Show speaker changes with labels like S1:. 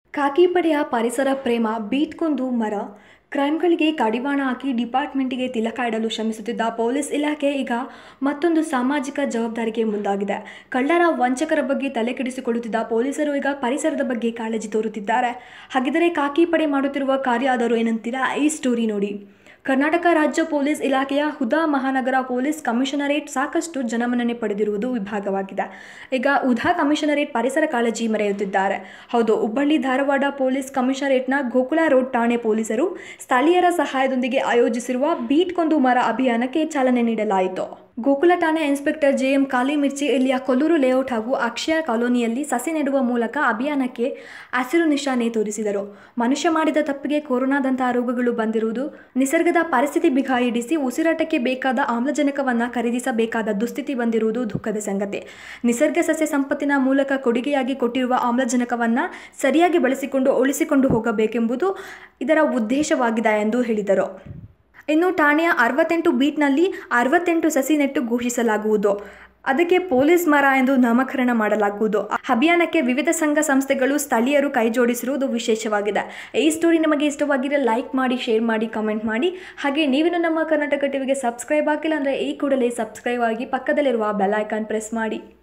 S1: ಖಾಕಿ ಪಡೆಯ ಪರಿಸರ ಪ್ರೇಮ ಬೀಟ್ಕೊಂದು ಮರ ಕ್ರೈಮ್ಗಳಿಗೆ ಕಡಿವಾಣ ಹಾಕಿ ಡಿಪಾರ್ಟ್ಮೆಂಟಿಗೆ ತಿಲಕ ಇಡಲು ಶ್ರಮಿಸುತ್ತಿದ್ದ ಪೊಲೀಸ್ ಇಲಾಖೆ ಈಗ ಮತ್ತೊಂದು ಸಾಮಾಜಿಕ ಜವಾಬ್ದಾರಿಗೆ ಮುಂದಾಗಿದೆ ಕಳ್ಳರ ವಂಚಕರ ಬಗ್ಗೆ ತಲೆ ಕೆಡಿಸಿಕೊಳ್ಳುತ್ತಿದ್ದ ಪೊಲೀಸರು ಈಗ ಪರಿಸರದ ಬಗ್ಗೆ ಕಾಳಜಿ ತೋರುತ್ತಿದ್ದಾರೆ ಹಾಗಿದ್ದರೆ ಖಾಕಿ ಪಡೆ ಮಾಡುತ್ತಿರುವ ಕಾರ್ಯ ಆದರೂ ಏನಂತೀರಾ ಈ ಸ್ಟೋರಿ ನೋಡಿ ಕರ್ನಾಟಕ ರಾಜ್ಯ ಪೊಲೀಸ್ ಇಲಾಖೆಯ ಹುದಾ ಮಹಾನಗರ ಪೊಲೀಸ್ ಕಮಿಷನರೇಟ್ ಸಾಕಷ್ಟು ಜನಮನ್ನಣೆ ಪಡೆದಿರುವುದು ವಿಭಾಗವಾಗಿದೆ ಈಗ ಹುದಾ ಕಮಿಷನರೇಟ್ ಪರಿಸರ ಕಾಳಜಿ ಮೆರೆಯುತ್ತಿದ್ದಾರೆ ಹೌದು ಹುಬ್ಬಳ್ಳಿ ಧಾರವಾಡ ಪೊಲೀಸ್ ಕಮಿಷನರೇಟ್ನ ಗೋಕುಲ ರೋಡ್ ಠಾಣೆ ಪೊಲೀಸರು ಸ್ಥಳೀಯರ ಸಹಾಯದೊಂದಿಗೆ ಆಯೋಜಿಸಿರುವ ಬೀಟ್ ಕೊಂದು ಮರ ಅಭಿಯಾನಕ್ಕೆ ಚಾಲನೆ ನೀಡಲಾಯಿತು ಗೋಕುಲ ಠಾಣೆ ಇನ್ಸ್ಪೆಕ್ಟರ್ ಜೆ ಎಂ ಕಾಲಿಮಿರ್ಚಿ ಇಲ್ಲಿಯ ಕೊಲ್ಲೂರು ಲೇಔಟ್ ಹಾಗೂ ಅಕ್ಷಯ ಕಾಲೋನಿಯಲ್ಲಿ ಸಸಿ ನೆಡುವ ಮೂಲಕ ಅಭಿಯಾನಕ್ಕೆ ಹಸಿರು ನಿಶಾನೆ ತೋರಿಸಿದರು ಮನುಷ್ಯ ಮಾಡಿದ ತಪ್ಪಿಗೆ ಕೊರೋನಾದಂತಹ ರೋಗಗಳು ಬಂದಿರುವುದು ನಿಸರ್ಗದ ಪರಿಸ್ಥಿತಿ ಬಿಗಾಯಿಡಿಸಿ ಉಸಿರಾಟಕ್ಕೆ ಬೇಕಾದ ಆಮ್ಲಜನಕವನ್ನು ಖರೀದಿಸಬೇಕಾದ ದುಸ್ಥಿತಿ ಬಂದಿರುವುದು ದುಃಖದ ಸಂಗತಿ ನಿಸರ್ಗ ಸಸ್ಯ ಸಂಪತ್ತಿನ ಮೂಲಕ ಕೊಡುಗೆಯಾಗಿ ಕೊಟ್ಟಿರುವ ಆಮ್ಲಜನಕವನ್ನು ಸರಿಯಾಗಿ ಬಳಸಿಕೊಂಡು ಉಳಿಸಿಕೊಂಡು ಹೋಗಬೇಕೆಂಬುದು ಇದರ ಉದ್ದೇಶವಾಗಿದೆ ಎಂದು ಹೇಳಿದರು ಇನ್ನು ಠಾಣೆಯ ಅರವತ್ತೆಂಟು ಬೀಟ್ನಲ್ಲಿ ಅರವತ್ತೆಂಟು ಸಸಿ ನೆಟ್ಟು ಘೋಷಿಸಲಾಗುವುದು ಅದಕ್ಕೆ ಪೊಲೀಸ್ ಮರ ಎಂದು ನಾಮಕರಣ ಮಾಡಲಾಗುವುದು ಅಭಿಯಾನಕ್ಕೆ ವಿವಿಧ ಸಂಘ ಸಂಸ್ಥೆಗಳು ಸ್ಥಳೀಯರು ಕೈಜೋಡಿಸಿರುವುದು ವಿಶೇಷವಾಗಿದೆ ಈ ಸ್ಟೋರಿ ನಿಮಗೆ ಇಷ್ಟವಾಗಿದ್ರೆ ಲೈಕ್ ಮಾಡಿ ಶೇರ್ ಮಾಡಿ ಕಮೆಂಟ್ ಮಾಡಿ ಹಾಗೆ ನೀವಿನ್ನು ನಮ್ಮ ಕರ್ನಾಟಕ ಟಿವಿಗೆ ಸಬ್ಸ್ಕ್ರೈಬ್ ಆಗಿಲ್ಲ ಅಂದರೆ ಈ ಕೂಡಲೇ ಸಬ್ಸ್ಕ್ರೈಬ್ ಆಗಿ ಪಕ್ಕದಲ್ಲಿರುವ ಬೆಲ್ ಐಕಾನ್ ಪ್ರೆಸ್ ಮಾಡಿ